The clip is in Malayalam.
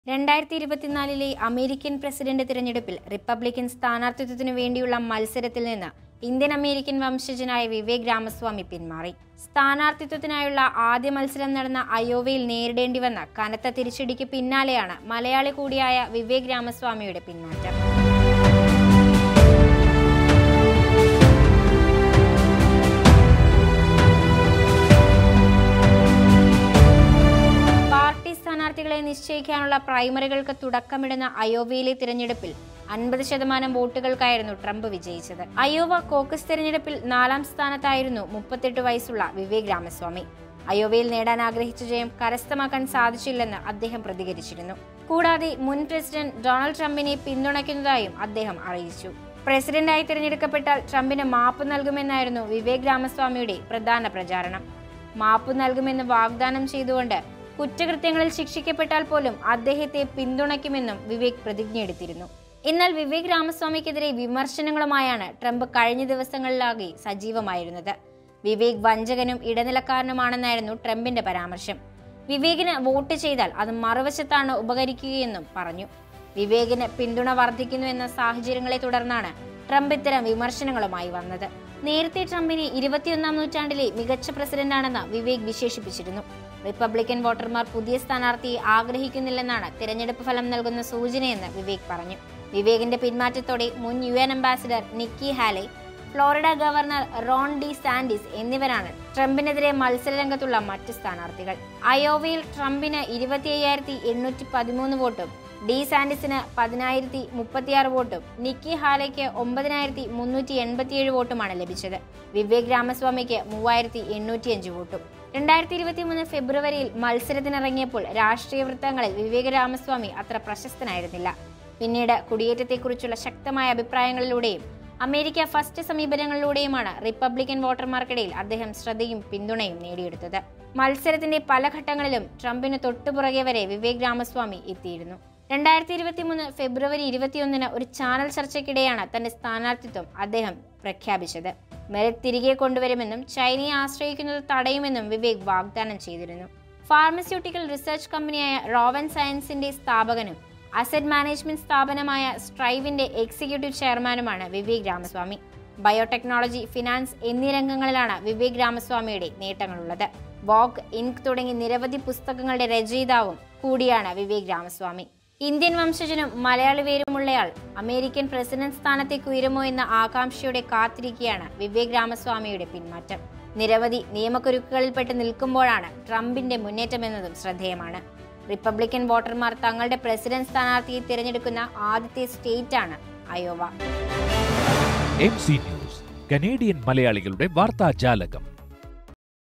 രണ്ടായിരത്തി ഇരുപത്തിനാലിലെ അമേരിക്കൻ പ്രസിഡന്റ് തിരഞ്ഞെടുപ്പിൽ റിപ്പബ്ലിക്കൻ സ്ഥാനാർത്ഥിത്വത്തിനു വേണ്ടിയുള്ള മത്സരത്തിൽ നിന്ന് ഇന്ത്യൻ അമേരിക്കൻ വംശജനായ വിവേക് രാമസ്വാമി പിന്മാറി സ്ഥാനാർത്ഥിത്വത്തിനായുള്ള ആദ്യ മത്സരം നടന്ന അയോവയിൽ നേരിടേണ്ടി വന്ന കനത്ത തിരിച്ചടിക്ക് പിന്നാലെയാണ് മലയാളി കൂടിയായ വിവേക് രാമസ്വാമിയുടെ പിന്മാറ്റം പാർട്ടി സ്ഥാനാർത്ഥികളെ നിശ്ചയിക്കാനുള്ള പ്രൈമറികൾക്ക് തുടക്കമിടുന്ന അയോവയിലെ തിരഞ്ഞെടുപ്പിൽ അൻപത് ശതമാനം വോട്ടുകൾക്കായിരുന്നു ട്രംപ് വിജയിച്ചത് അയോവ കോക്കസ് തിരഞ്ഞെടുപ്പിൽ നാലാം സ്ഥാനത്തായിരുന്നു മുപ്പത്തെട്ട് വയസ്സുള്ള വിവേക് രാമസ്വാമി അയോവയിൽ നേടാൻ ആഗ്രഹിച്ച ജയം കരസ്ഥമാക്കാൻ സാധിച്ചില്ലെന്ന് അദ്ദേഹം പ്രതികരിച്ചിരുന്നു കൂടാതെ മുൻ പ്രസിഡന്റ് ഡൊണാൾഡ് ട്രംപിനെ പിന്തുണയ്ക്കുന്നതായും അദ്ദേഹം അറിയിച്ചു പ്രസിഡന്റായി തിരഞ്ഞെടുക്കപ്പെട്ടാൽ ട്രംപിന് മാപ്പ് നൽകുമെന്നായിരുന്നു വിവേക് രാമസ്വാമിയുടെ പ്രധാന പ്രചാരണം മാപ്പ് നൽകുമെന്ന് വാഗ്ദാനം ചെയ്തുകൊണ്ട് കുറ്റകൃത്യങ്ങളിൽ ശിക്ഷിക്കപ്പെട്ടാൽ പോലും അദ്ദേഹത്തെ പിന്തുണയ്ക്കുമെന്നും വിവേക് പ്രതിജ്ഞയെടുത്തിരുന്നു എന്നാൽ വിവേക് രാമസ്വാമിക്കെതിരെ വിമർശനങ്ങളുമായാണ് ട്രംപ് കഴിഞ്ഞ ദിവസങ്ങളിലാകെ സജീവമായിരുന്നത് വിവേക് വഞ്ചകനും ഇടനിലക്കാരനുമാണെന്നായിരുന്നു ട്രംപിന്റെ പരാമർശം വിവേകിന് വോട്ട് ചെയ്താൽ അത് മറുവശത്താണ് ഉപകരിക്കുകയെന്നും പറഞ്ഞു വിവേകിന് പിന്തുണ വർദ്ധിക്കുന്നു എന്ന സാഹചര്യങ്ങളെ തുടർന്നാണ് ട്രംപ് ഇത്തരം വിമർശനങ്ങളുമായി വന്നത് നേരത്തെ ട്രംപിനെ ഇരുപത്തിയൊന്നാം നൂറ്റാണ്ടിലെ മികച്ച പ്രസിഡന്റാണെന്ന് വിവേക് വിശേഷിപ്പിച്ചിരുന്നു റിപ്പബ്ലിക്കൻ വോട്ടർമാർ പുതിയ സ്ഥാനാർത്ഥിയെ ആഗ്രഹിക്കുന്നില്ലെന്നാണ് തിരഞ്ഞെടുപ്പ് ഫലം നൽകുന്ന സൂചനയെന്ന് വിവേക് പറഞ്ഞു വിവേകിന്റെ പിന്മാറ്റത്തോടെ മുൻ U N ambassador Nikki Haley Florida governor Ron DeSantis എന്നിവരാണ് ട്രംപിനെതിരെ മത്സരരംഗത്തുള്ള മറ്റ് സ്ഥാനാർത്ഥികൾ അയോവയിൽ ട്രംപിന് ഇരുപത്തി അയ്യായിരത്തി എണ്ണൂറ്റി പതിമൂന്ന് വോട്ടും ഡി സാൻഡിസിന് പതിനായിരത്തി മുപ്പത്തിയാറ് വോട്ടും നിക്കി ഹാലയ്ക്ക് ഒമ്പതിനായിരത്തി മുന്നൂറ്റി എൺപത്തിയേഴ് വോട്ടുമാണ് ലഭിച്ചത് വിവേക് രാമസ്വാമിക്ക് മൂവായിരത്തി എണ്ണൂറ്റിയഞ്ച് വോട്ടും രണ്ടായിരത്തി ഇരുപത്തി മൂന്ന് ഫെബ്രുവരിയിൽ മത്സരത്തിനിറങ്ങിയപ്പോൾ രാഷ്ട്രീയ വൃത്തങ്ങളിൽ വിവേക് രാമസ്വാമി അത്ര പ്രശസ്തനായിരുന്നില്ല പിന്നീട് കുടിയേറ്റത്തെക്കുറിച്ചുള്ള ശക്തമായ അഭിപ്രായങ്ങളിലൂടെയും അമേരിക്ക ഫസ്റ്റ് സമീപനങ്ങളിലൂടെയുമാണ് റിപ്പബ്ലിക്കൻ വോട്ടർമാർക്കിടയിൽ അദ്ദേഹം ശ്രദ്ധയും പിന്തുണയും നേടിയെടുത്തത് മത്സരത്തിന്റെ പല ഘട്ടങ്ങളിലും ട്രംപിന് തൊട്ടുപുറകെ വരെ വിവേക് രാമസ്വാമി എത്തിയിരുന്നു രണ്ടായിരത്തി ഇരുപത്തി മൂന്ന് ഫെബ്രുവരി ഇരുപത്തിയൊന്നിന് ഒരു ചാനൽ ചർച്ചയ്ക്കിടെയാണ് തന്റെ സ്ഥാനാർത്ഥിത്വം അദ്ദേഹം പ്രഖ്യാപിച്ചത് മെറിറ്റ് തിരികെ കൊണ്ടുവരുമെന്നും ചൈനയെ ആശ്രയിക്കുന്നത് തടയുമെന്നും വിവേക് വാഗ്ദാനം ചെയ്തിരുന്നു ഫാർമസ്യൂട്ടിക്കൽ റിസർച്ച് കമ്പനിയായ റോവൻ സയൻസിന്റെ സ്ഥാപകനും അസറ്റ് മാനേജ്മെന്റ് സ്ഥാപനമായ സ്ട്രൈവിന്റെ എക്സിക്യൂട്ടീവ് ചെയർമാനുമാണ് വിവേക് രാമസ്വാമി ബയോടെക്നോളജി ഫിനാൻസ് എന്നീ രംഗങ്ങളിലാണ് വിവേക് രാമസ്വാമിയുടെ നേട്ടങ്ങളുള്ളത് വോക്ക് ഇൻക് തുടങ്ങി നിരവധി പുസ്തകങ്ങളുടെ രചയിതാവും കൂടിയാണ് വിവേക് രാമസ്വാമി ഇന്ത്യൻ വംശജനും മലയാളി പേരുമുള്ളയാൾ അമേരിക്കൻ പ്രസിഡന്റ് സ്ഥാനത്തേക്ക് ഉയരുമോ എന്ന ആകാംക്ഷയോടെ കാത്തിരിക്കുകയാണ് വിവേക് രാമസ്വാമിയുടെ പിന്മാറ്റം നിരവധി നിയമക്കുരുക്കുകളിൽപ്പെട്ട് നിൽക്കുമ്പോഴാണ് ട്രംപിന്റെ മുന്നേറ്റമെന്നതും ശ്രദ്ധേയമാണ് റിപ്പബ്ലിക്കൻ വോട്ടർമാർ തങ്ങളുടെ പ്രസിഡന്റ് സ്ഥാനാർത്ഥിയെ തിരഞ്ഞെടുക്കുന്ന ആദ്യത്തെ സ്റ്റേറ്റാണ് Iowa M C news Canadian മലയാളികളുടെ വാർത്താജാലകം